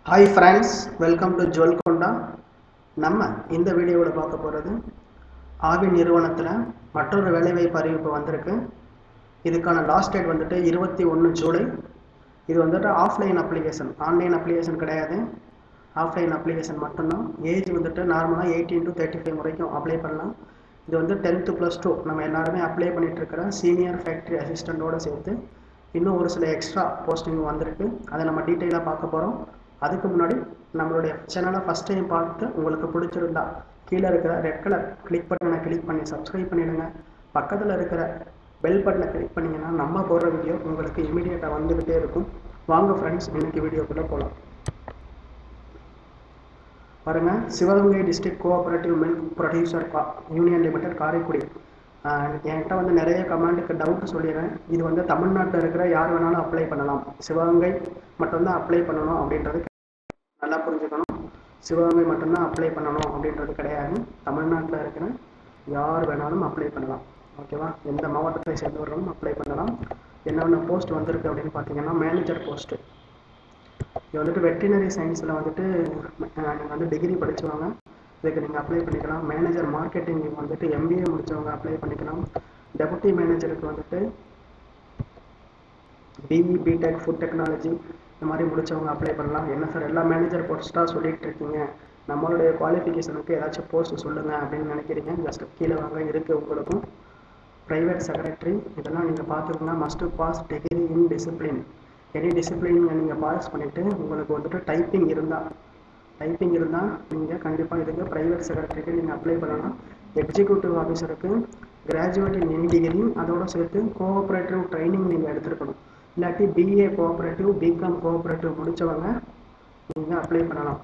hi friends welcome to ஜுவல்கொண்டா நம்ம இந்த வீடியோவில் பார்க்க போகிறது ஆவி நிறுவனத்தில் மற்றொரு வேலைவாய்ப்பு அறிவிப்பு வந்திருக்கு இதுக்கான லாஸ்ட் டேட் வந்துட்டு இருபத்தி ஒன்று ஜூலை இது வந்துட்டு ஆஃப்லைன் அப்ளிகேஷன் ஆன்லைன் அப்ளிகேஷன் கிடையாது ஆஃப்லைன் அப்ளிகேஷன் மட்டும்தான் ஏஜ் வந்துட்டு நார்மலாக எயிட்டீன் டு தேர்ட்டி ஃபைவ் வரைக்கும் அப்ளை பண்ணலாம் இது வந்து டென்த்து ப்ளஸ் டூ நம்ம எல்லாருமே அப்ளை பண்ணிட்டு இருக்கிற சீனியர் ஃபேக்ட்ரி அசிஸ்டண்ட்டோட சேர்த்து இன்னும் ஒரு சில எக்ஸ்ட்ரா போஸ்டிங் வந்திருக்கு அதை நம்ம டீட்டெயிலாக பார்க்க போகிறோம் அதுக்கு முன்னாடி நம்மளுடைய சேனலை ஃபஸ்ட் டைம் பார்த்து உங்களுக்கு பிடிச்சிருந்தா கீழே இருக்கிற ரெட் கலர் கிளிக் பட்டனை கிளிக் பண்ணி சப்ஸ்கிரைப் பண்ணிடுங்க பக்கத்தில் இருக்கிற பெல் பட்டனை கிளிக் பண்ணிங்கன்னா நம்ம போடுற வீடியோ உங்களுக்கு இமீடியட்டாக வந்துக்கிட்டே இருக்கும் வாங்க ஃப்ரெண்ட்ஸ் இன்னைக்கு வீடியோக்குள்ளே போகலாம் பாருங்க Sivaganga district cooperative milk producer கா யூனியன் லிமிடெட் காரைக்குடி ஆஹ் என்கிட்ட வந்து நிறைய கமாண்டுக்கு டவுட் சொல்லிடுறேன் இது வந்து தமிழ்நாட்டில் இருக்கிற யார் வேணாலும் அப்ளை பண்ணலாம் சிவகங்கை மட்டும்தான் அப்ளை பண்ணணும் அப்படின்றது நல்லா புரிஞ்சுக்கணும் சிவகங்கை மட்டும்தான் அப்ளை பண்ணணும் அப்படின்றது கிடையாது தமிழ்நாட்டில் இருக்கிற யார் வேணாலும் அப்ளை பண்ணலாம் ஓகேவா எந்த மாவட்டத்தை சேர்ந்தவர்களும் அப்ளை பண்ணலாம் என்னென்ன போஸ்ட் வந்திருக்கு அப்படின்னு பார்த்தீங்கன்னா மேனேஜர் போஸ்ட்டு இது வந்துட்டு வெட்டினரி சயின்ஸில் வந்துட்டு நீங்கள் வந்து டிகிரி படிச்சவங்க இதுக்கு நீங்கள் அப்ளை பண்ணிக்கலாம் மேனேஜர் மார்க்கெட்டிங் வந்துட்டு எம்பிஏ முடிச்சவங்க அப்ளை பண்ணிக்கலாம் டெபுட்டி மேனேஜருக்கு வந்துட்டு பிஇ பிடெக் ஃபுட் டெக்னாலஜி இந்த மாதிரி முடிச்சவங்க அப்ளை பண்ணலாம் என்ன சார் எல்லா மேனேஜர் போஸ்ட்டாக சொல்லிட்டு இருக்கீங்க நம்மளுடைய குவாலிஃபிகேஷனுக்கு ஏதாச்சும் போஸ்ட் சொல்லுங்கள் அப்படின்னு நினைக்கிறீங்க ஜஸ்ட் கீழே வாங்க இருக்குது உங்களுக்கும் ப்ரைவேட் செக்ரட்டரி இதெல்லாம் நீங்கள் பார்த்துக்கோங்க must pass degree in discipline any discipline நீங்கள் பாஸ் பண்ணிவிட்டு உங்களுக்கு வந்துட்டு டைப்பிங் இருந்தால் டைப்பிங் இருந்தால் நீங்கள் கண்டிப்பாக இதுக்கு ப்ரைவேட் செக்ரட்டரிக்கு நீங்கள் அப்ளை பண்ணலாம் எக்ஸிக்யூட்டிவ் ஆஃபீஸருக்கு கிராஜுவேட் இன் எனி டிகிரி அதோட சேர்த்து கோஆப்ரேட்டிவ் ட்ரைனிங் நீங்கள் எடுத்துருக்கணும் இல்லாட்டி பிஏ கோஆப்ரேட்டிவ் பிகாம் கோஆப்ரேட்டிவ் முடித்தவங்க நீங்கள் அப்ளை பண்ணலாம்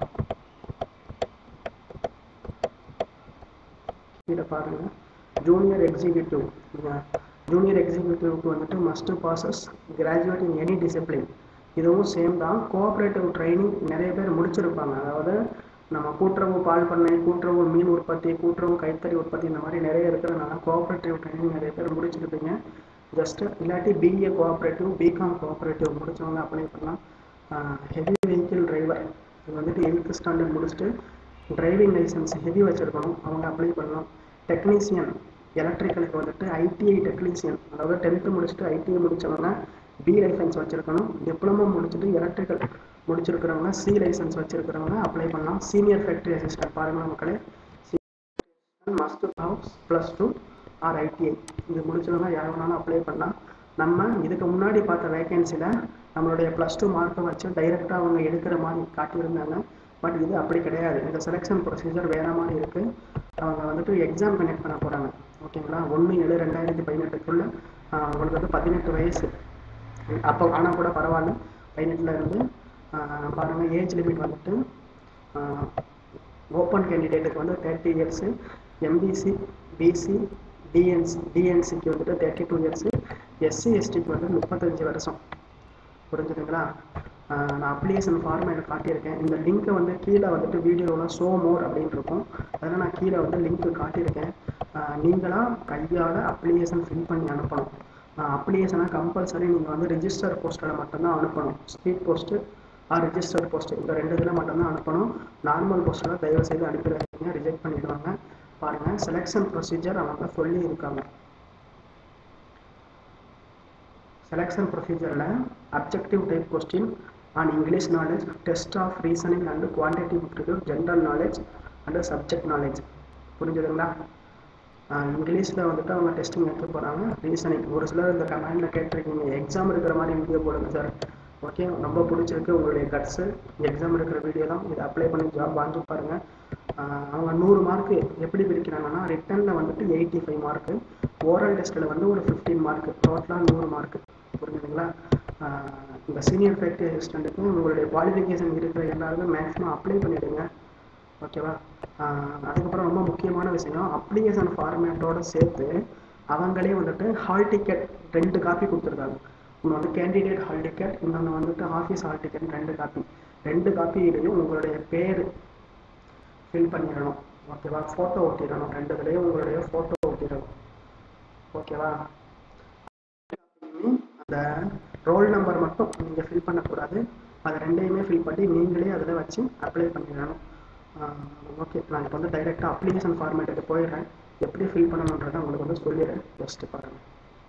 கீழே பாருங்கள் ஜூனியர் எக்ஸிக்யூட்டிவ் ஜூனியர் எக்ஸிக்யூட்டிவ்க்கு வந்துட்டு must passes graduate in any discipline இதுவும் சேம் தான் கோஆப்ரேட்டிவ் ட்ரைனிங் நிறைய பேர் முடிச்சிருப்பாங்க அதாவது நம்ம கூட்டுறவு பால் பண்ணை கூட்டுறவு மீன் உற்பத்தி கூட்டுறவு கைத்தறி உற்பத்தி இந்த மாதிரி நிறைய இருக்கிறதுனால கோஆப்ரேட்டிவ் ட்ரைனிங் நிறைய பேர் முடிச்சிருப்பீங்க ஜஸ்ட் இல்லாட்டி பிஏ கோஆப்ரேட்டிவ் பிகாம் கோஆப்ரேட்டிவ் முடிச்சவங்க அப்ளை பண்ணலாம் ஹெவி வெஹிக்கிள் டிரைவர் இது வந்துட்டு எயித்து ஸ்டாண்டர்ட் முடிச்சுட்டு டிரைவிங் லைசன்ஸ் ஹெவி வச்சுருக்கணும் அவங்க அப்ளை பண்ணலாம் டெக்னீஷியன் எலக்ட்ரிக்கலுக்கு வந்துட்டு ஐடிஐ டெக்னீஷியன் அதாவது டென்த்து முடிச்சுட்டு ஐடிஐ முடித்தவங்க பி லைசன்ஸ் வச்சுருக்கணும் டிப்ளமோ முடிச்சுட்டு எலக்ட்ரிக்கல் முடிச்சிருக்கிறவங்க சி லைசன்ஸ் வச்சுருக்கிறவங்க அப்ளை பண்ணலாம் சீனியர் ஃபேக்ட்ரி அசிஸ்டன்ட் பாருங்கள் மக்களே must has plus two or ITI இது முடிச்சவங்க யார் வேணாலும் அப்ளை பண்ணலாம் நம்ம இதுக்கு முன்னாடி பார்த்த வேகன்சியில் நம்மளுடைய ப்ளஸ் டூ மார்க்கை வச்சு டைரெக்டாக அவங்க எடுக்கிற மாதிரி காட்டியிருந்தாங்க பட் இது அப்படி கிடையாது இந்த செலெக்ஷன் ப்ரொசீஜர் வேறு மாதிரி இருக்குது அவங்க வந்துட்டு எக்ஸாம் கனெக்ட் பண்ண போகிறாங்க ஓகேங்களா ஒன்று ஏழு ரெண்டாயிரத்தி பதினெட்டுக்குள்ளே உங்களுக்கு வந்து பதினெட்டு வயசு அப்போ ஆனால் கூட பரவாயில்ல பதினெட்டில் இருந்து பாருங்கள் ஏஜ் லிமிட் வந்துட்டு ஓப்பன் கேண்டிடேட்டுக்கு வந்து thirty years MBC BC DNC டிஎன்சிக்கு வந்துட்டு தேர்ட்டி டூ இயர்ஸு எஸ்சி எஸ்டிக்கு வந்து முப்பத்தஞ்சு வருஷம் புரிஞ்சுதுங்களா நான் அப்ளிகேஷன் ஃபார்மேட் காட்டியிருக்கேன் இந்த லிங்க்கை வந்து கீழே வந்துட்டு வீடியோவில் ஷோ மோர் அப்படின்னு இருக்கும் அதனால் நான் கீழே வந்து லிங்க் காட்டியிருக்கேன் நீங்களாக கையால் அப்ளிகேஷன் ஃபில் பண்ணி அனுப்பணும் அப்ளிகேஷனை கம்பல்சரி நீங்கள் வந்து ரிஜிஸ்டர் போஸ்ட்டில் மட்டும்தான் அனுப்பணும் speed post or register post இந்த ரெண்டு இதில் மட்டும்தான் அனுப்பணும் நார்மல் போஸ்ட்டில் தயவு செய்து அனுப்பிடுவாங்க ரிஜெக்ட் பண்ணிடுவாங்க பாருங்கள் செலெக்ஷன் ப்ரொசீஜர் அவங்க சொல்லி இருக்காங்க செலெக்ஷன் ப்ரொசீஜரில் objective type question on English knowledge test of reasoning and quantitative interview general knowledge and subject knowledge புரிஞ்சுதுங்களா இங்கிலீஷில் வந்துட்டு அவங்க டெஸ்டிங் எடுத்து போகிறாங்க ரீசனிங் ஒரு சிலர் இந்த கமெண்டில் கேட்டிருக்கீங்க எக்ஸாம் இருக்கிற மாதிரி வீடியோ போடுங்க சார் ஓகே ரொம்ப பிடிச்சிருக்கு உங்களுடைய கட்ஸு எக்ஸாம் இருக்கிற வீடியோ தான் இதை அப்ளை பண்ணி ஜாப் வாங்கி பாருங்கள் அவங்க நூறு மார்க்கு எப்படி பிரிக்கிறாங்கன்னா ரிட்டனில் வந்துட்டு எயிட்டி ஃபைவ் மார்க்கு ஓரல் டெஸ்ட்டில் வந்து ஒரு ஃபிஃப்டீன் மார்க்கு டோட்டலாக நூறு மார்க்கு புரிஞ்சுதுங்களா இந்த சீனியர் ஃபேக்ட்ரி அசிஸ்டண்ட்டுக்கு உங்களுடைய குவாலிஃபிகேஷன் இருக்கிற எல்லாருமே மேக்ஸிமம் அப்ளை பண்ணிவிடுங்க ஓகேவா அதுக்கப்புறம் ரொம்ப முக்கியமான விஷயம் அப்ளிகேஷன் ஃபார்மேட்டோடு சேர்த்து அவங்களே வந்துட்டு ஹால் டிக்கெட் ரெண்டு காப்பி கொடுத்துருக்காங்க ஒன்று வந்து கேண்டிடேட் ஹால் டிக்கெட் இன்னொன்று வந்துட்டு ஆஃபீஸ் ஹால் டிக்கெட் ரெண்டு காப்பி ரெண்டு காப்பியிலையும் உங்களுடைய பேர் ஃபில் பண்ணிடணும் ஓகேவா ஃபோட்டோ ஒட்டிடணும் ரெண்டு இதுலேயும் உங்களுடைய ஃபோட்டோ ஒட்டிடணும் ஓகேவா அந்த ரோல் நம்பர் மட்டும் நீங்கள் ஃபில் பண்ணக்கூடாது அதை ரெண்டையுமே ஃபில் பண்ணி நீங்களே அதில் வச்சு அப்ளை பண்ணிடணும் ஓகே நான் இப்போ வந்து டைரெக்டாக அப்ளிகேஷன் ஃபார்மேட்டுக்கு போயிடுறேன் எப்படி ஃபில் பண்ணணுன்றதை உங்களுக்கு வந்து சொல்லிடுறேன் ஜஸ்ட் பாருங்கள்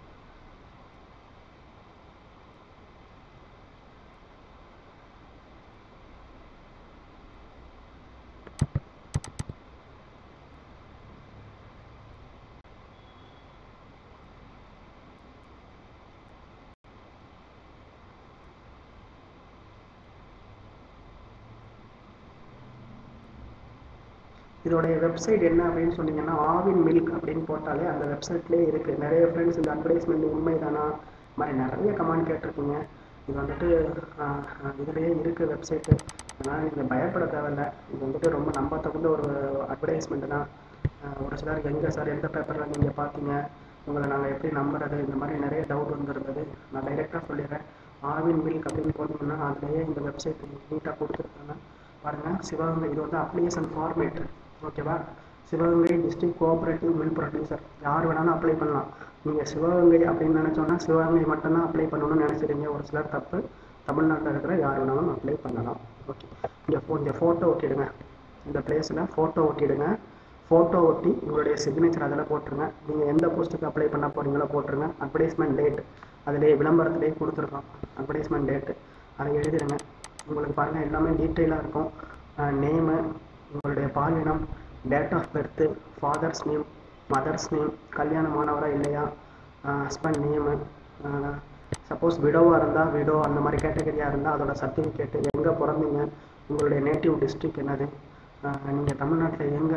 இதோடைய வெப்சைட் என்ன அப்படின்னு சொன்னீங்கன்னா ஆவின் மில்க் அப்படின்னு போட்டாலே அந்த வெப்சைட்லேயே இருக்குது நிறைய ஃப்ரெண்ட்ஸ் இந்த அட்வர்டைஸ்மெண்ட் உண்மைதானா இந்த மாதிரி நிறைய கமெண்ட் கேட்டிருக்கீங்க இது வந்துட்டு இதுலேயே இருக்குது வெப்சைட்டு அதனால் நீங்கள் பயப்பட தேவையில்ல இது வந்துட்டு ரொம்ப நம்பத்தகுந்த ஒரு அட்வர்டைஸ்மெண்ட் தான் ஒரு சிலர் எங்கே சார் எந்த பேப்பரில் நீங்கள் பார்த்தீங்க உங்களை நாங்கள் எப்படி நம்புறது இந்த மாதிரி நிறைய டவுட் வந்துருந்தது நான் டைரெக்டாக சொல்லிடுறேன் ஆவின் மில்க் அப்படின்னு போனீங்கன்னா அதுலேயே இந்த வெப்சைட் நீட்டாக கொடுத்துருக்காங்க பாருங்கள் சிவகங்கை இது வந்து அப்ளிகேஷன் ஃபார்மேட் ஓகேவா Sivaganga district cooperative mill producer யார் வேணாலும் அப்ளை பண்ணலாம் நீங்கள் சிவகங்கை அப்படின்னு நினச்சோன்னா சிவகங்கை மட்டும்தான் அப்ளை பண்ணணும்னு நினச்சிருங்க ஒரு சிலர் தப்பு தமிழ்நாட்டில் இருக்கிற யார் வேணாலும் அப்ளை பண்ணலாம் ஓகே இங்கே ஃபோ இங்கே ஃபோட்டோ ஒட்டிடுங்க இந்த பிளேஸில் ஃபோட்டோ ஒட்டிடுங்க ஃபோட்டோ ஒட்டி உங்களுடைய சிக்னேச்சர் அதில் போட்டுருங்க நீங்கள் எந்த போஸ்ட்டுக்கு அப்ளை பண்ண போகிறீங்களோ போட்டுருங்க அட்வர்டைஸ்மெண்ட் டேட் அதிலே விளம்பரத்திலே கொடுத்துருக்கோம் அட்வர்டைஸ்மெண்ட் டேட்டு அதை எழுதிடுங்க உங்களுக்கு பாருங்கள் எல்லாமே டீட்டெயிலாக இருக்கும் நேமு உங்களுடைய பாலினம் date of birth father's name mother's name கல்யாணமானவரா இல்லையா ஹஸ்பண்ட் நேமு சப்போஸ் விடோவாக இருந்தால் விடோ அந்த மாதிரி கேட்டகரியாக இருந்தால் அதோட சர்டிஃபிகேட்டு எங்கே பிறந்தீங்க உங்களுடைய நேட்டிவ் டிஸ்ட்ரிக் என்னது நீங்கள் தமிழ்நாட்டில் எங்கே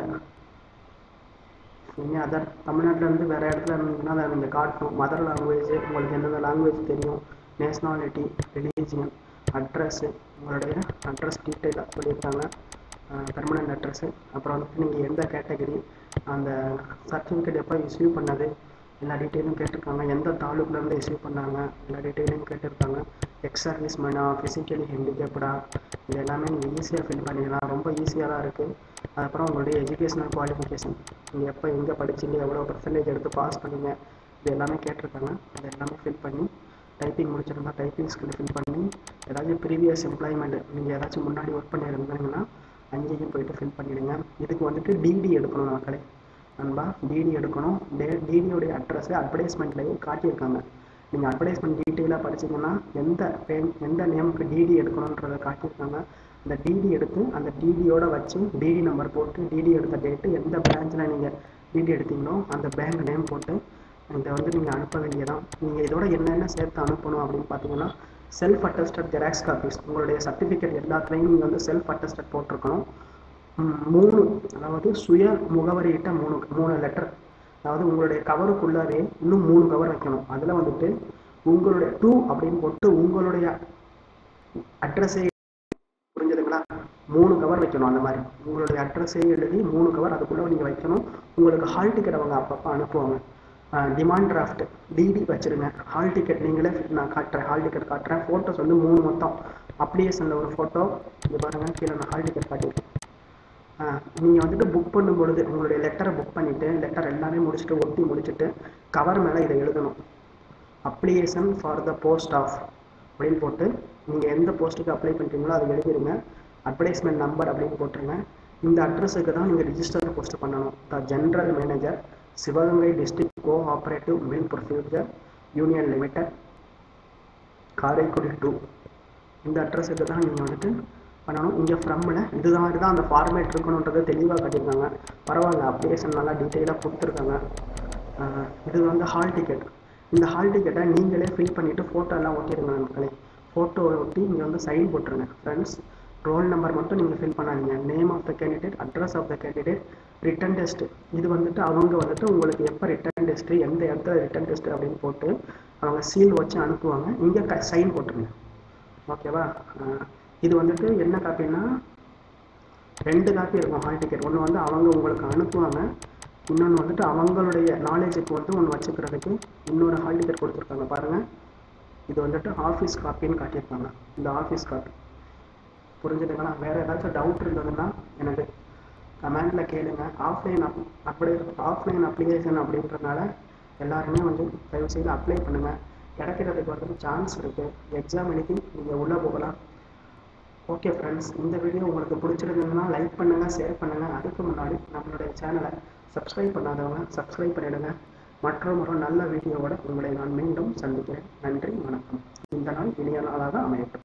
நீங்கள் அதர் தமிழ்நாட்டிலேருந்து வேறு இடத்துல இருந்தீங்கன்னா அதை நீங்கள் காட்டணும் மதர் லாங்குவேஜ் உங்களுக்கு எந்தெந்த லாங்குவேஜ் தெரியும் நேஷ்னாலிட்டி ரிலீஜியன் அட்ரஸ்ஸு உங்களுடைய அட்ரஸ் டீட்டெயிலாக சொல்லியிருக்காங்க பெர்மனண்ட் அட்ரஸ்ஸு அப்புறம் வந்துட்டு நீங்கள் எந்த கேட்டகரி அந்த சர்டிஃபிகேட் எப்போ இஸ்யூ பண்ணது எல்லா டீட்டெயிலும் கேட்டிருக்காங்க எந்த தாலுக்குலேருந்து இஸ்யூ பண்ணாங்க எல்லா டீட்டெயிலும் கேட்டிருக்காங்க எக்ஸ் சர்வீஸ் மேனா ஃபிசிக்கலி ஹேண்டிகேப்டா இது எல்லாமே நீங்கள் ஈஸியாக ஃபில் பண்ணிடலாம் ரொம்ப ஈஸியாக தான் இருக்குது அதுக்கப்புறம் உங்களுடைய எஜுகேஷனல் குவாலிஃபிகேஷன் நீங்கள் எப்போ எங்கே படிச்சீங்க எவ்வளோ பர்சன்டேஜ் எடுத்து பாஸ் பண்ணீங்க இது எல்லாமே கேட்டிருக்காங்க அது எல்லாமே ஃபில் பண்ணி டைப்பிங் முடிச்சிருந்தா டைப்பிங் ஸ்கில் ஃபில் பண்ணி ஏதாச்சும் ப்ரீவியஸ் எம்ப்ளாய்மெண்ட் நீங்கள் ஏதாச்சும் முன்னாடி ஒர்க் பண்ணியிருந்தீங்கன்னா அங்கேயும் போயிட்டு ஃபில் பண்ணிவிடுங்க இதுக்கு வந்துட்டு டிடி எடுக்கணும் மக்களே நண்பா டிடி எடுக்கணும் டே டிடியோடைய அட்ரஸை அட்வர்டைஸ்மெண்ட்லேயே காட்டியிருக்காங்க நீங்கள் அட்வர்டைஸ்மெண்ட் டீட்டெயிலாக படிச்சீங்கன்னா எந்த பேன் எந்த நேமுக்கு டிடி எடுக்கணுன்றதை காட்டியிருக்காங்க அந்த டிடி எடுத்து அந்த டிடியோட வச்சு டிடி நம்பர் போட்டு டிடி எடுத்த டேட்டு எந்த பிரான்ச்சில் நீங்கள் டிடி எடுத்தீங்களோ அந்த பேங்க் நேம் போட்டு இதை வந்து நீங்கள் அனுப்ப வேண்டியதான் நீங்கள் இதோட என்னென்ன சேர்த்து அனுப்பணும் அப்படின்னு பார்த்தீங்கன்னா செல்ஃப் அட்டஸ்டட் ஜெராக்ஸ் காப்பீஸ் உங்களுடைய சர்டிஃபிகேட் எல்லாத்துலேயும் நீங்கள் வந்து செல்ஃப் அட்டஸ்டட் போட்டிருக்கணும் மூணு அதாவது சுய முகவரியிட்ட மூணு மூணு லெட்டர் அதாவது உங்களுடைய கவருக்குள்ளாவே இன்னும் மூணு கவர் வைக்கணும் அதில் வந்துட்டு உங்களுடைய டூ அப்படின்னு போட்டு உங்களுடைய அட்ரஸை புரிஞ்சதுங்களா மூணு கவர் வைக்கணும் அந்த மாதிரி உங்களுடைய அட்ரஸே எழுதி மூணு கவர் அதுக்குள்ளே நீங்கள் வைக்கணும் உங்களுக்கு ஹால் டிக்கெட் அவங்க அப்பப்போ அனுப்புவாங்க டிமாண்ட் டிராஃப்ட் டிடி வச்சுருங்க ஹால் டிக்கெட் நீங்களே நான் காட்டுறேன் ஹால் டிக்கெட் காட்டுறேன் ஃபோட்டோஸ் வந்து மூணு மொத்தம் அப்ளிகேஷனில் ஒரு ஃபோட்டோ இது பாருங்கள் கீழே நான் ஹால் டிக்கெட் காட்டியிருக்கேன் நீங்கள் வந்துட்டு புக் பண்ணும் பொழுது உங்களுடைய லெட்டரை புக் பண்ணிவிட்டு லெட்டர் எல்லாமே முடிச்சுட்டு ஒட்டி முடிச்சுட்டு கவர் மேலே இதை எழுதணும் application for the post of அப்படின்னு போட்டு நீங்கள் எந்த போஸ்ட்டுக்கு அப்ளை பண்ணுறீங்களோ அதை எழுதிருங்க அட்வர்டைஸ்மெண்ட் நம்பர் அப்படின்னு போட்டுருங்க இந்த அட்ரஸுக்கு தான் நீங்கள் ரிஜிஸ்டர் போஸ்ட் பண்ணணும் the general manager Sivaganga district cooperative mill procedure union limited Karaikudi two இந்த அட்ரஸுக்கு தான் நீங்கள் வந்துட்டு பண்ணணும் இங்கே ஃப்ரம்மில் இதுதான் இதுதான் அந்த ஃபார்மேட் இருக்கணுன்றதை தெளிவாக காட்டியிருக்காங்க பரவாயில்ல அப்ளிகேஷன் நல்லா டீட்டெயிலாக கொடுத்துருக்காங்க இது வந்து ஹால் டிக்கெட் இந்த ஹால் டிக்கெட்டை நீங்களே ஃபில் பண்ணிவிட்டு ஃபோட்டோ எல்லாம் ஒட்டிடுங்க மக்களே ஃபோட்டோ ஒட்டி இங்கே வந்து சைன் போட்டுருங்க ஃப்ரெண்ட்ஸ் ரோல் நம்பர் மட்டும் நீங்கள் ஃபில் பண்ணாதீங்க name of the candidate address of the candidate written test இது வந்துட்டு அவங்க வந்துட்டு உங்களுக்கு எப்போ ரிட்டன் டெஸ்ட்டு எந்த இடத்துல ரிட்டன் டெஸ்ட் அப்படின்னு போட்டு அவங்க சீல் வச்சு அனுப்புவாங்க இங்கே க சைன் போட்டுருங்க ஓகேவா இது வந்துட்டு என்ன காப்பின்னா ரெண்டு காப்பி இருக்கும் ஹால் டிக்கெட் ஒன்று வந்து அவங்க உங்களுக்கு அனுப்புவாங்க இன்னொன்று வந்துட்டு அவங்களுடைய நாலேஜுக்கு வந்து ஒன்று வச்சுக்கிறதுக்கு இன்னொரு ஹால் டிக்கெட் கொடுத்துருக்காங்க பாருங்கள் இது வந்துட்டு ஆஃபீஸ் காப்பின்னு காட்டியிருக்காங்க இந்த ஆஃபீஸ் காப்பி புரிஞ்சுதுங்களா வேறு ஏதாச்சும் டவுட் இருந்ததுன்னா எனக்கு கமெண்டில் கேளுங்க ஆஃப்லைன் அப் அப்படி ஆஃப்லைன் அப்ளிகேஷன் அப்படின்றதுனால எல்லாருமே வந்து தயவுசெய்து அப்ளை பண்ணுங்கள் கிடைக்கிறதுக்கு வந்து சான்ஸ் இருக்குது எக்ஸாம் எழுதி நீங்கள் உள்ளே போகலாம் ஓகே ஃப்ரெண்ட்ஸ் இந்த வீடியோ உங்களுக்கு பிடிச்சிருந்ததுன்னா லைக் பண்ணுங்கள் ஷேர் பண்ணுங்கள் அதுக்கு முன்னாடி நம்மளுடைய சேனலை சப்ஸ்கிரைப் பண்ணாதவங்க சப்ஸ்கிரைப் பண்ணிடுங்க மற்றும் ஒரு நல்ல வீடியோவோட உங்களை நான் மீண்டும் சந்திக்கிறேன் நன்றி வணக்கம் இந்த நாள் இனிய நாளாக அமையட்டும்